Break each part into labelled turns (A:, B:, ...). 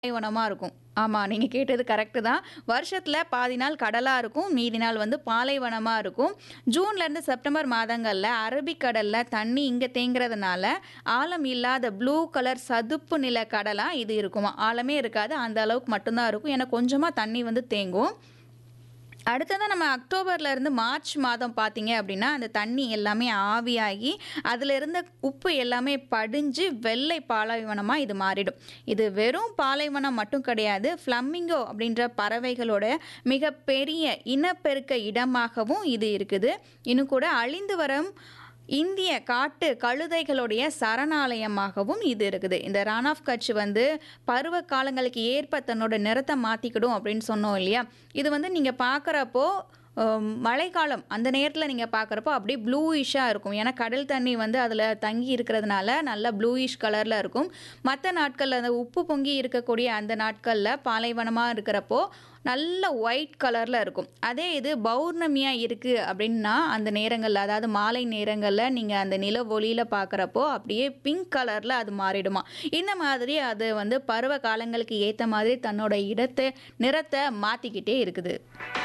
A: பாலைவனமா இருக்கும். ஆமா, நீங்க கேட்டது கரெக்ட்டு தான். வருஷத்துல பாதி நாள் கடலா இருக்கும். மீதி நாள் வந்து பாலைவனமா இருக்கும். ஜூன்லேருந்து செப்டம்பர் மாதங்கள்ல அரபிக்கடல்ல தண்ணி இங்க தேங்குறதுனால, ஆழம் இல்லாத ப்ளூ கலர் சதுப்பு நில கடலா இது இருக்குமாம். ஆழமே இருக்காது. அந்த அளவுக்கு மட்டும் தான் இருக்கும். ஏன்னா கொஞ்சமா தண்ணி வந்து தேங்கும். அடுத்ததா நம்ம அக்டோபர்ல இருந்து மார்ச் மாதம் பார்த்தீங்க அப்படின்னா, அந்த தண்ணி எல்லாமே ஆவியாகி, அதில இருந்த உப்பு எல்லாமே படிஞ்சு வெள்ளை பாலைவனமா இது மாறிடும். இது வெறும் பாலைவனம் மட்டும் கிடையாது. ஃப்ளமிங்கோ அப்படின்ற பறவைகளோட மிகப்பெரிய இனப்பெருக்க இடமாகவும் இது இருக்குது. இன்னும் கூட அழிந்து வரும் இந்திய காட்டு கழுதைகளுடைய சரணாலயமாகவும் இது இருக்குது. இந்த ரான் ஆஃப் கட்ச் வந்து பருவ காலங்களுக்கு ஏற்ப தன்னோட நிறத்த மாத்திக்கிடும் அப்படின்னு சொன்னோம் இல்லையா? இது வந்து நீங்க பார்க்குறப்போ அ மழைக்காலம் அந்த நேரத்தில நீங்க பார்க்குறப்போ அப்படியே ப்ளூயிஷ்ஷா இருக்கும். ஏன்னா கடல் தண்ணி வந்து அதில தங்கி இருக்கிறதுனால நல்லா ப்ளூயிஷ் கலர்ல இருக்கும். மத்த நாட்கள்ல அந்த உப்பு பொங்கி இருக்கக்கூடிய அந்த நாட்கள்ல பாலைவனமா இருக்கிறப்போ, நல்ல ஒயிட் கலர்ல இருக்கும். அதே இது பௌர்ணமியா இருக்கு அப்படின்னா, அந்த நேரங்கள்ல அதாவது மாலை நேரங்கள்ல நீங்க அந்த நில ஒளியில பார்க்குறப்போ, அப்படியே பிங்க் கலர்ல அது மாறிடுமாம். இந்த மாதிரி அது வந்து பருவ காலங்களுக்கு ஏத்த மாதிரி தன்னோட இடத்த நிறத்த மாத்திக்கிட்டே இருக்குது.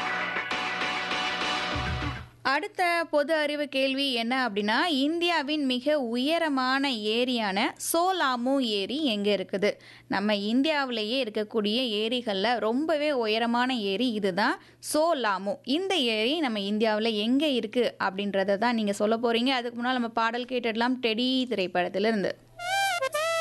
A: அடுத்த பொது அறிவு கேள்வி என்ன அப்படின்னா, இந்தியாவின் மிக உயரமான ஏரியான சோலாமு ஏரி எங்க இருக்குது? நம்ம இந்தியாவிலேயே இருக்கக்கூடிய ஏரிகள்ல ரொம்பவே உயரமான ஏரி இதுதான் சோலாமு. இந்த ஏரி நம்ம இந்தியாவுல எங்க இருக்கு அப்படின்றத தான் நீங்க சொல்லப் போறீங்க. அதுக்கு முன்னால நம்ம பாடல் கேட்டுடலாம். டெடி திரைப்படத்திலிருந்து.